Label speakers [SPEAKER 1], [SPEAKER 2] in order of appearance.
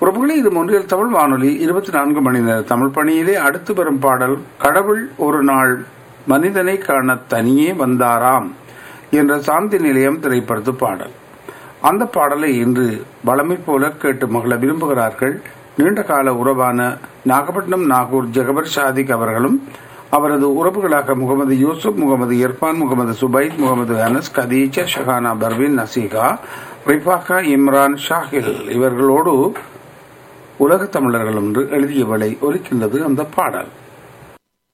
[SPEAKER 1] உறவுகளே இது ஒன்றியல் தமிழ் வானொலி இருபத்தி நான்கு மணி நேர தமிழ் பணியிலே அடுத்து வரும் பாடல் கடவுள் ஒரு நாள் மனிதனை காண தனியே வந்தாராம் என்ற சாந்தி நிலையம் திரைப்படத்து பாடல் அந்த பாடலை இன்று வளமை போல கேட்டு மகள விரும்புகிறார்கள் நீண்ட கால உறவான நாகப்பட்டினம் நாகூர் ஜெகபர் ஷாதிக் அவர்களும் அவரது உறவுகளாக முகமது யூசுப் முகமது இர்பான் முகமது சுபைத் முகமது அனஸ் கதீஜா ஷஹானா பர்வின் நசீகா ரிஃபாகா இம்ரான் ஷாஹில் இவர்களோடு உலக தமிழர்கள் என்று எழுதியவளை ஒலிக்கின்றது அந்த பாடல்